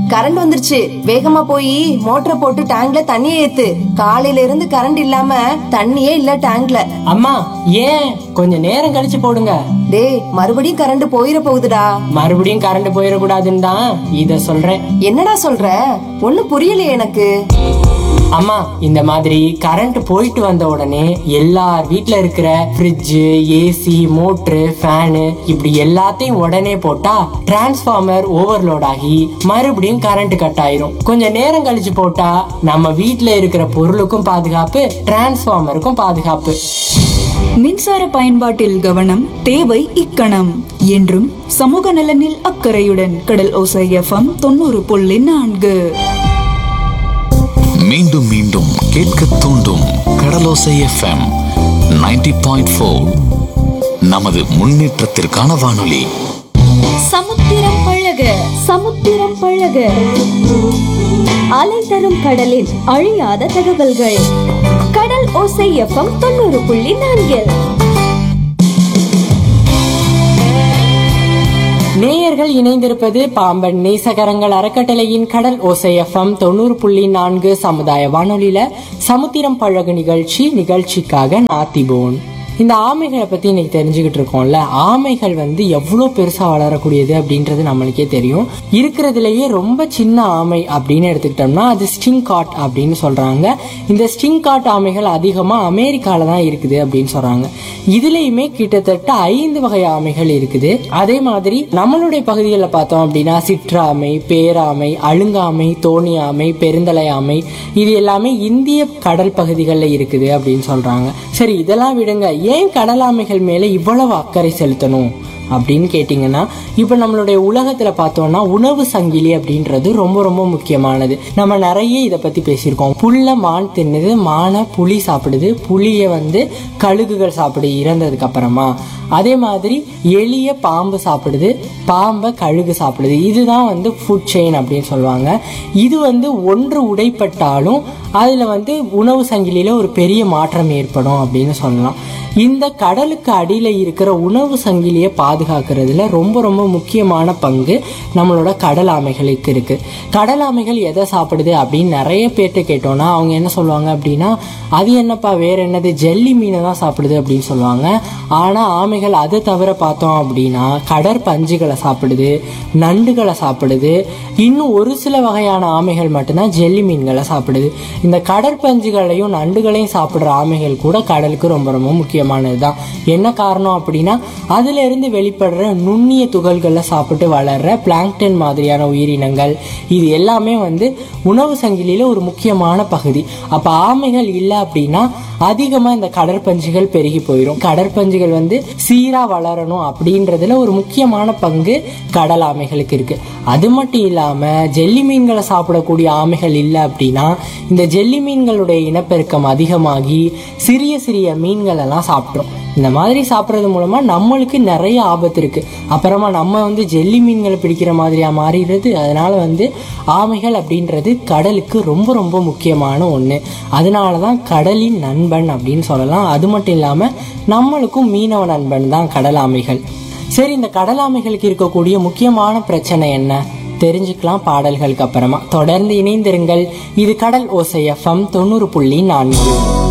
current வந்துருச்சு வேகமா போய் மோட்டரை போட்டு டேங்க்ல தண்ணியை ஏத்து காலையில இருந்து கரண்ட் இல்லாம தண்ணியே இல்ல டேங்க்ல அம்மா ஏன் கொஞ்சம் நேரம் கழிச்சு போடுங்க டேய் மறுபடியும் கரண்ட் போயிட போகுதுடா மறுபடியும் கரண்ட் போயிடக்கூடாதுன்னு தான் இத சொல்றேன் என்னடா சொல்ற ஒண்ணும் புரியலையே எனக்கு அம்மா இந்த மாதிரி கரண்ட் போயிட்டு வந்த உடனே எல்லார் வீட்ல இருக்கிற ஃப்ரிட்ஜு ஏசி மோட்ரு ஃபேனு இப்படி எல்லாத்தையும் உடனே போட்டா டிரான்ஸ்ஃபார்மர் ஓவர்லோட் ஆகி மறுபடியும் கரண்ட் கட் ஆயிரும் கொஞ்ச நேரம் கழிச்சு போட்டா நம்ம வீட்ல இருக்கிற பொருளுக்கும் பாதுகாப்பு டிரான்ஸ்ஃபார்மருக்கும் பாதுகாப்பு மின்சார பயன்பாட்டில் கவனம் தேவை இக்கணம் என்றும் சமூக நலனில் அக்கறையுடன் கடல் ஓசை எஃப்எம் தொண்ணூறு புள்ளி நான்கு மீண்டும் மீண்டும் கேட்க தூண்டும் கடலோசை எஃப்எம் 90.4 பாயிண்ட் நமது முன்னேற்றத்திற்கான வானொலி சமுத்திரம் பழக சமுத்திரம் பழக அலை தரும் கடலின் அழியாத தகவல்கள் கடல் ஓசை எஃப்எம் தொண்ணூறு புள்ளி நான்கில் நேயர்கள் இணைந்திருப்பது பாம்பன் நேசகரங்கள் அறக்கட்டளையின் கடல் ஓசை எஃப்எம் தொண்ணூறு புள்ளி நான்கு சமுதாய வானொலியில சமுத்திரம் பழகு நிகழ்ச்சி நிகழ்ச்சிக்காக நாத்திபோன் இந்த ஆமைகளை பத்தி இன்னைக்கு தெரிஞ்சுக்கிட்டு இருக்கோம்ல ஆமைகள் வந்து எவ்வளோ பெருசா வளரக்கூடியது அப்படின்றது நம்மளுக்கே தெரியும் இருக்கிறதுலயே ரொம்ப சின்ன ஆமை அப்படின்னு எடுத்துக்கிட்டோம்னா அது ஸ்டிங் காட் அப்படின்னு சொல்றாங்க இந்த ஸ்டிங் காட் ஆமைகள் அதிகமா அமெரிக்கால தான் இருக்குது அப்படின்னு சொல்றாங்க இதுலயுமே கிட்டத்தட்ட ஐந்து வகை ஆமைகள் இருக்குது அதே மாதிரி நம்மளுடைய பகுதிகளில் பார்த்தோம் அப்படின்னா சிற்றாமை பேராமை அழுங்காமை தோணியாமை பெருந்தலை ஆமை இது எல்லாமே இந்திய கடல் பகுதிகளில் இருக்குது அப்படின்னு சொல்றாங்க சரி இதெல்லாம் விடுங்க ஏன் கடல் ஆமைகள் மேல இவ்வளவு அக்கறை செலுத்தணும் அப்படின்னு கேட்டிங்கன்னா இப்போ நம்மளுடைய உலகத்தில் பார்த்தோம்னா உணவு சங்கிலி அப்படின்றது ரொம்ப ரொம்ப முக்கியமானது நம்ம நிறைய இதை பற்றி பேசியிருக்கோம் புல்ல மான் தின்னுது மானை புலி சாப்பிடுது புளியை வந்து கழுகுகள் சாப்பிடுது இறந்ததுக்கு அப்புறமா அதே மாதிரி எளிய பாம்பு சாப்பிடுது பாம்பை கழுகு சாப்பிடுது இதுதான் வந்து ஃபுட் செயின் அப்படின்னு சொல்லுவாங்க இது வந்து ஒன்று உடைப்பட்டாலும் அதில் வந்து உணவு சங்கிலியில் ஒரு பெரிய மாற்றம் ஏற்படும் அப்படின்னு சொல்லலாம் இந்த கடலுக்கு அடியில் இருக்கிற உணவு சங்கிலியை பாதுகாக்கிறதுல ரொம்ப ரொம்ப முக்கியமான பங்கு நம்மளோட கடல் ஆமைகளுக்கு இருக்கு கடல் ஆமைகள் எதை சாப்பிடுது அப்படின்னு நிறைய பேர்ட்ட கேட்டோம்னா அவங்க என்ன சொல்லுவாங்க அப்படின்னா அது என்னப்பா வேற என்னது ஜெல்லி மீனை தான் சாப்பிடுது அப்படின்னு சொல்லுவாங்க ஆனால் ஆமைகள் அதை தவிர பார்த்தோம் அப்படின்னா கடற்பஞ்சுகளை சாப்பிடுது நண்டுகளை சாப்பிடுது இன்னும் ஒரு சில வகையான ஆமைகள் மட்டும்தான் ஜெல்லி மீன்களை சாப்பிடுது இந்த கடற்பஞ்சுகளையும் நண்டுகளையும் சாப்பிட்ற ஆமைகள் கூட கடலுக்கு ரொம்ப ரொம்ப முக்கியமானது தான் என்ன காரணம் அப்படின்னா அதுல இருந்து வெளிப்படுற நுண்ணிய துகள்களை சாப்பிட்டு வளர்ற பிளாங்டன் மாதிரியான உயிரினங்கள் இது எல்லாமே வந்து உணவு சங்கிலியில ஒரு முக்கியமான பகுதி அப்ப ஆமைகள் இல்லை அப்படின்னா அதிகமா இந்த கடற்பஞ்சுகள் பெருகி போயிடும் கடற்பஞ்சுகள் வந்து சீரா வளரணும் அப்படின்றதுல ஒரு முக்கியமான பங்கு கடல் ஆமைகளுக்கு இருக்கு அது மட்டும் இல்லாம ஜெல்லி மீன்களை சாப்பிடக்கூடிய ஆமைகள் இல்லை அப்படின்னா இந்த ஜெல்லி மீன்களுடைய இனப்பெருக்கம் அதிகமாகி சிறிய சிறிய மீன்கள் எல்லாம் சாப்பிட்ரும் இந்த மாதிரி சாப்பிட்றது மூலமா நம்மளுக்கு நிறைய ஆபத்து இருக்கு அப்புறமா நம்ம வந்து ஜெல்லி மீன்களை பிடிக்கிற மாதிரியா மாறிடுறது அதனால வந்து ஆமைகள் அப்படின்றது கடலுக்கு ரொம்ப ரொம்ப முக்கியமான ஒன்று அதனால தான் கடலின் நண்பன் அப்படின்னு சொல்லலாம் அது மட்டும் இல்லாமல் நம்மளுக்கும் மீனவ நண்பன் தான் கடல் ஆமைகள் சரி இந்த கடல் ஆமைகளுக்கு இருக்கக்கூடிய முக்கியமான பிரச்சனை என்ன தெரிஞ்சுக்கலாம் பாடல்களுக்கு அப்புறமா தொடர்ந்து இணைந்திருங்கள் இது கடல் ஓசை எஃப்எம் தொண்ணூறு புள்ளி நான்கு